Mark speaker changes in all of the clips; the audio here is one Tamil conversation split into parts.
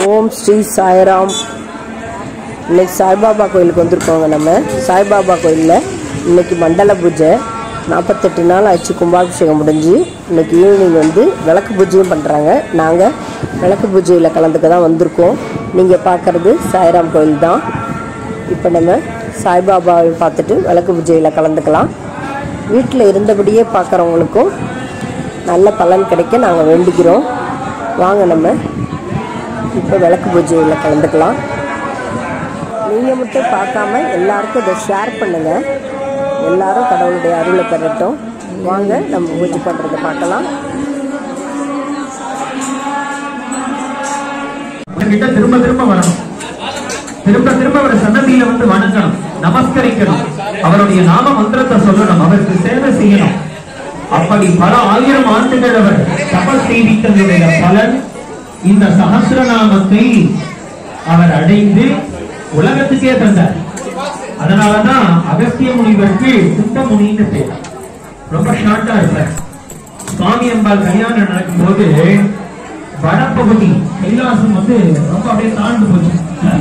Speaker 1: ஓம் ஸ்ரீ சாய்ராம் இன்னைக்கு சாய்பாபா கோயிலுக்கு வந்திருக்கோங்க நம்ம சாய்பாபா கோயிலில் இன்னைக்கு மண்டல பூஜை நாற்பத்தெட்டு நாள் ஆச்சு கும்பாபிஷேகம் முடிஞ்சு இன்னைக்கு ஈவினிங் வந்து விளக்கு பூஜையும் பண்ணுறாங்க நாங்கள் விளக்கு பூஜையில் கலந்துக்க தான் வந்திருக்கோம் நீங்கள் பார்க்குறது சாய்ராம் கோயில் தான் இப்போ நம்ம சாய்பாபாவை பார்த்துட்டு விளக்கு பூஜையில் கலந்துக்கலாம் வீட்டில் இருந்தபடியே பார்க்குறவங்களுக்கும் நல்ல பலன் கிடைக்க நாங்கள் வேண்டிக்கிறோம் வாங்க நம்ம இப்போ விளக்கு பூஜையில் கலந்துக்கலாம் நீங்கள் மட்டும் பார்க்காம எல்லாருக்கும் இதை ஷேர் பண்ணுங்கள் எல்லாரும் கடவுளுடைய அருளை பெறட்டும் வாங்க நம்ம பூஜை பண்ணுறதை பார்க்கலாம்
Speaker 2: அவர்கிட்ட திரும்ப திரும்ப வரணும் திரும்ப திரும்ப அவர் சன்னதியில வந்து வணங்கணும் நமஸ்கரிக்கணும் அவருடைய நாம மந்திரத்தை சொல்லணும் அவருக்கு சேவை செய்யணும் அப்படி பல ஆயிரம் ஆண்டுகள் அவர் தபஸ் செய்தித்தனுடைய பலன் இந்த சகசிரநாமத்தை அவர் அடைந்து உலகத்துக்கே தந்தார் அதனாலதான் அகஸ்திய முனிவருக்கு குண்டமுனின்னு பேர் ரொம்ப ஷார்ட்டா இருப்பார் சுவாமி அம்பாள் கல்யாணம் நடக்கும்போது வடபகுதி கைலாசம் வந்து ரொம்ப அப்படியே தாழ்ந்து போச்சு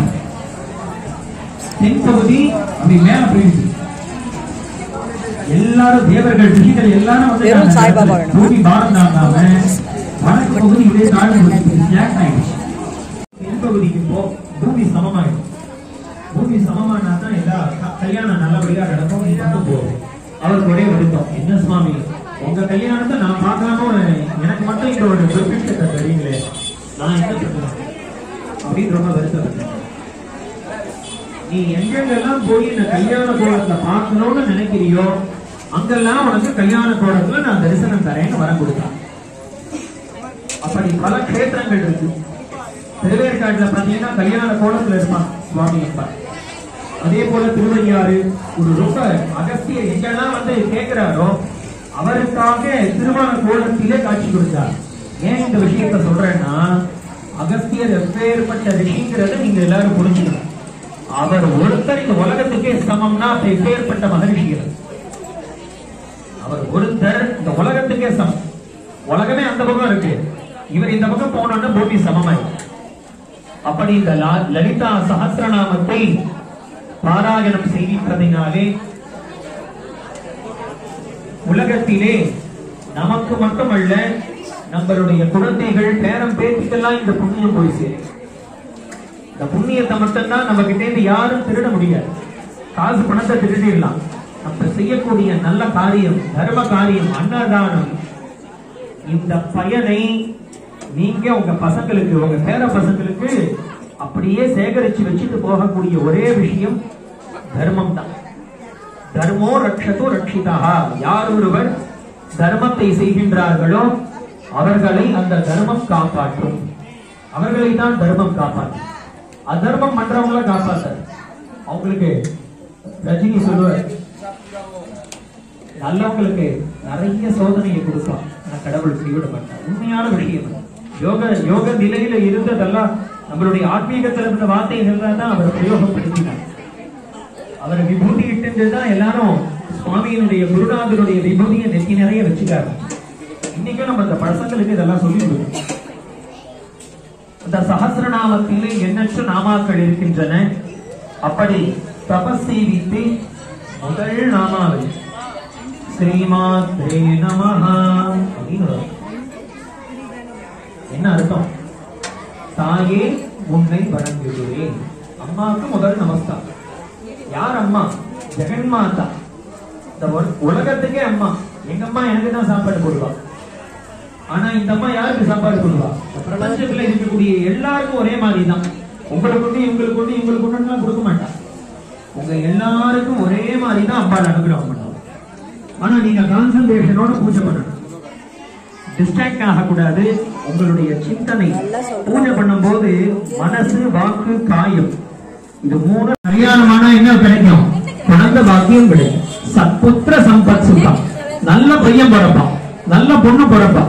Speaker 2: தென்பகுதி அப்படி மேல போயிடுச்சு எல்லாரும் தேவர்கள் ரிஷிகள் எல்லாரும் வந்து
Speaker 1: வெறும் சாய்பாபா வேணுமா?
Speaker 2: பூமி பாரம் தாங்காம வடக்கு பகுதி இப்படியே தாழ்ந்து போச்சு ஜாக் ஆயிடுச்சு தென்பகுதிக்கு போ பூமி சமமாயிடும் பூமி சமமானா தான் எல்லா க- கல்யாணம் நல்லபடியா நடக்கும் நீ மட்டும் போகும் அவருக்கு ஒரே வருத்தம் என்ன சுவாமி உங்க கல்யாணத்தை நான் பார்க்காம எனக்கு மட்டும் இந்த ஒரு பெர்ஃபெக்ட் தெரியுங்களே நான் என்ன பண்ணுவேன் அப்படின்னு ரொம்ப வருத்தப்பட்டேன் நீ எங்கெங்கெல்லாம் போய் இந்த கல்யாண கோலத்தை பார்க்கணும்னு நினைக்கிறியோ அங்கெல்லாம் உனக்கு கல்யாண கோலத்துல நான் தரிசனம் தரேன்னு வரம் கொடுத்தான் அப்படி பல க்ஷேத்திரங்கள் இருக்கு திருவேற்காட்டுல பாத்தீங்கன்னா கல்யாண கோலத்துல இருப்பான் சுவாமி அப்பா அதே போல திருவையாறு ஒரு ரொம்ப அகஸ்தியர் எங்கெல்லாம் வந்து கேட்கிறாரோ அவருக்காக திருமண கோலத்திலே காட்சி கொடுத்தார் ஏன் இந்த விஷயத்த சொல்றேன்னா அகஸ்தியர் எப்பேற்பட்ட ரிஷிங்கிறத நீங்க எல்லாரும் புரிஞ்சுக்கணும் அவர் ஒருத்தர் இந்த உலகத்துக்கே சமம்னா அப்ப எப்பேற்பட்ட மகரிஷிகள் அவர் ஒருத்தர் இந்த உலகத்துக்கே சமம் உலகமே அந்த பக்கம் இருக்கு இவர் இந்த பக்கம் போனோம்னா பூமி சமமாய் அப்படி இந்த லா- லலிதா சஹஸ்ரநாமத்தை பாராயணம் செய்திருப்பதினாலே உலகத்திலே நமக்கு மட்டுமல்ல நம்மளுடைய குழந்தைகள் பேரம் பேத்திக்கெல்லாம் இந்த புண்ணியம் போய் சேரும் இந்த புண்ணியத்தை மட்டும்தான் நம்ம கிட்ட இருந்து யாரும் திருட முடியாது காசு பணத்தை திருடிடலாம் நம்ம செய்யக்கூடிய நல்ல காரியம் தர்ம காரியம் அன்னதானம் இந்த பயனை நீங்க உங்க பசங்களுக்கு உங்க பேர பசங்களுக்கு அப்படியே சேகரிச்சு வச்சுட்டு போகக்கூடிய ஒரே விஷயம் தர்மம் தான் தர்மோ ரட்சதோ ரட்சிதா யார் ஒருவர் தர்மத்தை செய்கின்றார்களோ அவர்களை அந்த தர்மம் காப்பாற்றும் அவர்களை தான் தர்மம் காப்பாற்றும் அதர்மம் பண்றவங்கள காப்பாத்தார் அவங்களுக்கு ரஜினி சொல்லுவார் நல்லவங்களுக்கு நிறைய சோதனையை கொடுப்பான் ஆனா கடவுள் கைவிட மாட்டார் உண்மையான விஷயம் அது. யோக யோக நிலையில இருந்ததெல்லாம் நம்மளுடைய ஆத்மீகத்துல இருந்த வார்த்தைகள் தான் அவர் பிரயோகப்படுத்தினார் அவர் விபூதி இட்டு தான் எல்லாரும் சுவாமியினுடைய குருநாதருடைய விபூதியை நெத்தி நிறைய வச்சுக்காரு இன்னைக்கும் நம்ம அந்த பசங்களுக்கு இதெல்லாம் சொல்லி கொடுக்கணும் அந்த சஹசிரநாமத்திலே எண்ணற்ற நாமாக்கள் இருக்கின்றன அப்படி தபஸ் செய்வித்து முதல் நாமாவை ஸ்ரீமாத்ரே நமஹா அப்படின்னு வரும். என்ன அர்த்தம் தாயே உன்னை வணங்குகிறேன் அம்மாவுக்கு முதல் நமஸ்காரம் யார் அம்மா ஜெகன்மாதா இந்த உல- உலகத்துக்கே அம்மா எங்க அம்மா எனக்கு தான் சாப்பாடு போடுவா ஆனா இந்த அம்மா யாருக்கு சாப்பாடு போடுவா இந்த பிரபஞ்சத்துல இருக்கக்கூடிய எல்லாருக்கும் ஒரே மாதிரி தான் உங்களுக்கு ஒண்ணு இவங்களுக்கு ஒண்ணு இவங்களுக்கு ஒண்ணுலாம் கொடுக்க மாட்டா உங்க எல்லாருக்கும் ஒரே மாதிரி தான் அம்பாள் அனுகிரகம் பண்ணுவோம் ஆனா நீங்க கான்சன்ட்ரேஷனோட பூஜை பண்ணணும் டிஸ்ட்ராக்ட் ஆகக்கூடாது உங்களுடைய சிந்தனை பூஜை பண்ணும்போது மனசு வாக்கு காயம் இது மூணு கல்யாணமானா என்ன கிடைக்கும் குழந்தை பாக்கியம் கிடைக்கும் சத்புத்திர சம்பத் சுத்தம் நல்ல பையன் பிறப்பான் நல்ல பொண்ணு பிறப்பான்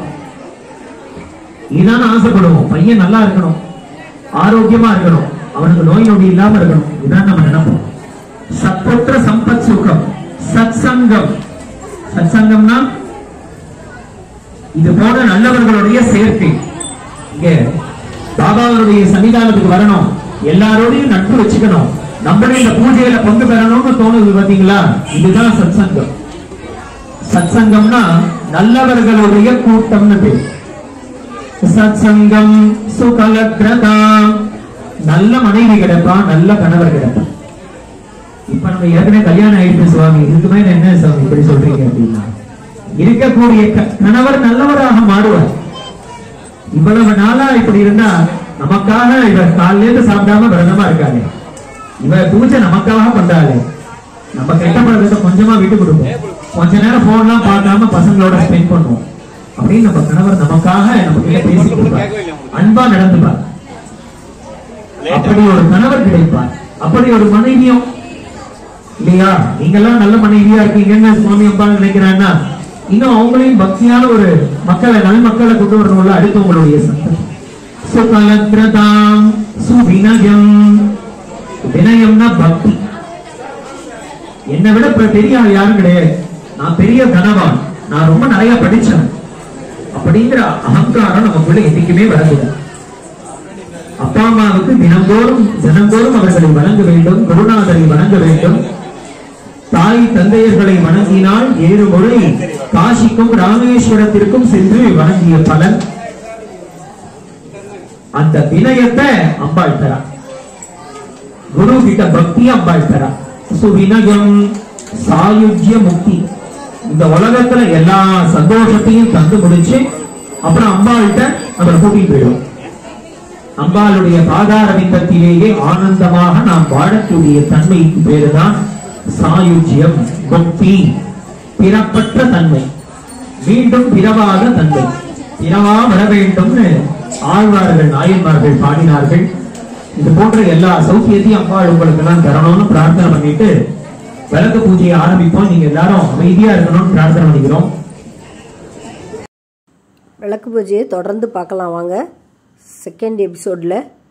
Speaker 2: இதான ஆசைப்படுவோம் பையன் நல்லா இருக்கணும் ஆரோக்கியமா இருக்கணும் அவனுக்கு நோய் நொடி இல்லாம இருக்கணும் இதான் நம்ம நினைப்போம் சத்புத்திர சம்பத் சுகம் சத் சங்கம் சத் சங்கம்னா இது போல நல்லவர்களுடைய சேர்க்கை இங்க பாபாவுடைய சன்னிதானத்துக்கு வரணும் எல்லாரோடையும் நட்பு வச்சுக்கணும் நம்மளே இந்த பூஜையில பங்கு பெறணும்னு தோணுது பாத்தீங்களா இதுதான் சத்சங்கம் சத்சங்கம்னா நல்லவர்களுடைய கூட்டம்னு பேர் சத்சங்கம் சுகலக்ரதாம் நல்ல மனைவி கிடைப்பான் நல்ல கணவர் கிடைப்பான் இப்ப நம்ம ஏற்கனவே கல்யாணம் ஆயிடுச்சு சுவாமி இதுக்கு மேல என்ன சுவாமி இப்படி சொல்றீங்க அப்படின்னா இருக்கக்கூடிய க- கணவர் நல்லவராக மாறுவார் இவ்வளவு நாளா இப்படி இருந்தா நமக்காக இவர் காலையில இருந்து சாப்பிடாம விரதமா இருக்காங்க இவ பூஜை நமக்காக பண்றாளே நம்ம கெட்ட பழக்கத்தை கொஞ்சமா விட்டு கொடுப்போம் கொஞ்ச நேரம் போன்லாம் பார்க்காம பசங்களோட ஸ்பெண்ட் பண்ணுவோம் அப்படின்னு நம்ம கணவர் நமக்காக நம்ம கிட்ட பேசி கொடுப்பார் அன்பா நடந்துப்பார் அப்படி ஒரு கணவர் கிடைப்பார் அப்படி ஒரு மனைவியும் இல்லையா நீங்கெல்லாம் நல்ல மனைவியா இருக்கீங்கன்னு சுவாமி அப்பா நினைக்கிறாங்கன்னா இன்னும் அவங்களையும் பக்தியான ஒரு மக்களை நல் மக்களை கொண்டு வரணும்ல அடுத்து உங்களுடைய சந்ததி சுகலத்ரதாம் சுவினயம் வினயம்னா பக்தி என்னை விட பெ- பெரிய ஆள் யாரும் கிடையாது நான் பெரிய கனவான் நான் ரொம்ப நிறைய படிச்சேன் அப்படிங்கிற அகங்காரம் நமக்குள்ள என்னைக்குமே வரக்கூடாது அப்பா அம்மாவுக்கு தினந்தோறும் தினந்தோறும் அவர்களை வணங்க வேண்டும் குருநாதரை வணங்க வேண்டும் தாய் தந்தையர்களை வணங்கினால் ஏழு முறை காசிக்கும் ராமேஸ்வரத்திற்கும் சென்று வணங்கிய பலன் அந்த வினயத்தை அம்பாள் தரா குரு கிட்ட பக்தி அம்பாள் தரா சுவினயம் சாயுஜ்ய முக்தி இந்த உலகத்துல எல்லா சந்தோஷத்தையும் தந்து முடிச்சு அப்புறம் அம்பாள்கிட்ட நம்ம கூட்டிட்டு போயிடும் அம்பாளுடைய பாதாரவிந்தத்திலேயே ஆனந்தமாக நாம் வாழக்கூடிய தன்மைக்கு பேருதான் சாயுஜ்யம் முக்தி பிறப்பற்ற தன்மை மீண்டும் பிறவாத தன்மை பிறவா வர வேண்டும்னு ஆழ்வார்கள் நாயன்மார்கள் பாடினார்கள் இது போன்ற எல்லா சௌக்கியத்தையும் அம்பாள் உங்களுக்கு எல்லாம் தரணும்னு பிரார்த்தனை பண்ணிட்டு விளக்கு பூஜையை ஆரம்பிப்போம் நீங்க எல்லாரும் அமைதியா இருக்கணும்னு பிரார்த்தனை பண்ணிக்கிறோம்
Speaker 1: விளக்கு பூஜையை தொடர்ந்து பார்க்கலாம் வாங்க செகண்ட் எபிசோடில்